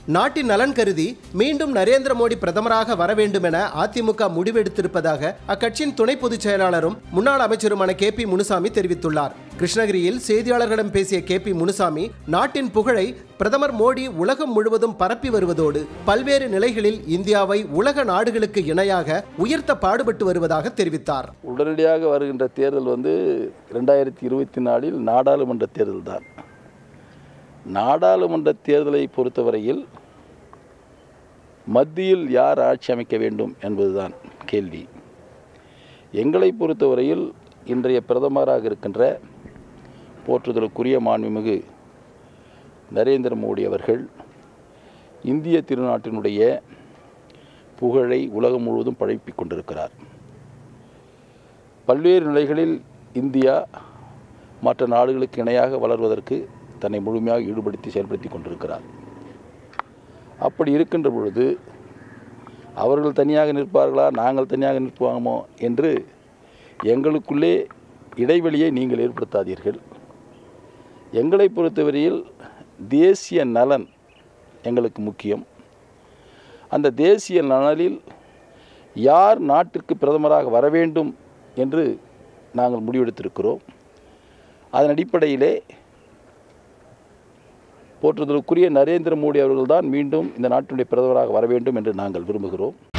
நாட்டின் நலன் கருதி மீண்டும் நரேந்திர மோடி பிரதமராக வர வேண்டும் என அதிமுக முடிவெடுத்திருப்பதாக அக்கட்சியின் துணை பொதுச் செயலாளரும் முன்னாள் அமைச்சருமான கே பி முனுசாமி தெரிவித்துள்ளார் கிருஷ்ணகிரியில் செய்தியாளர்களிடம் பேசிய கே பி முனுசாமி நாட்டின் புகழை பிரதமர் மோடி உலகம் முழுவதும் பரப்பி வருவதோடு பல்வேறு நிலைகளில் இந்தியாவை உலக நாடுகளுக்கு இணையாக உயர்த்த பாடுபட்டு வருவதாக தெரிவித்தார் உடனடியாக வருகின்ற தேர்தல் வந்து ரெண்டாயிரத்தி இருபத்தி நாலில் நாடாளுமன்ற தேர்தல் தான் நாடாளுமன்ற தேர்தலை பொறுத்தவரையில் மத்தியில் யார் ஆட்சி அமைக்க வேண்டும் என்பதுதான் கேள்வி எங்களை பொறுத்தவரையில் இன்றைய பிரதமராக இருக்கின்ற போற்றுதலுக்குரிய மாண்புமிகு நரேந்திர மோடி அவர்கள் இந்திய திருநாட்டினுடைய புகழை உலகம் முழுவதும் பழப்பிக் கொண்டிருக்கிறார் பல்வேறு நிலைகளில் இந்தியா மற்ற நாடுகளுக்கு இணையாக வளர்வதற்கு தன்னை முழுமையாக ஈடுபடுத்தி செயல்படுத்தி கொண்டிருக்கிறார் அப்படி இருக்கின்ற பொழுது அவர்கள் தனியாக நிற்பார்களா நாங்கள் தனியாக நிற்போமோ என்று எங்களுக்குள்ளே இடைவெளியை நீங்கள் ஏற்படுத்தாதீர்கள் எங்களை பொறுத்தவரையில் தேசிய நலன் எங்களுக்கு முக்கியம் அந்த தேசிய நலனில் யார் நாட்டுக்கு பிரதமராக வர வேண்டும் என்று நாங்கள் முடிவெடுத்திருக்கிறோம் அதன் அடிப்படையிலே போற்றுதலுக்குரிய நரேந்திர மோடி அவர்கள்தான் மீண்டும் இந்த நாட்டினுடைய பிரதமராக வர வேண்டும் என்று நாங்கள் விரும்புகிறோம்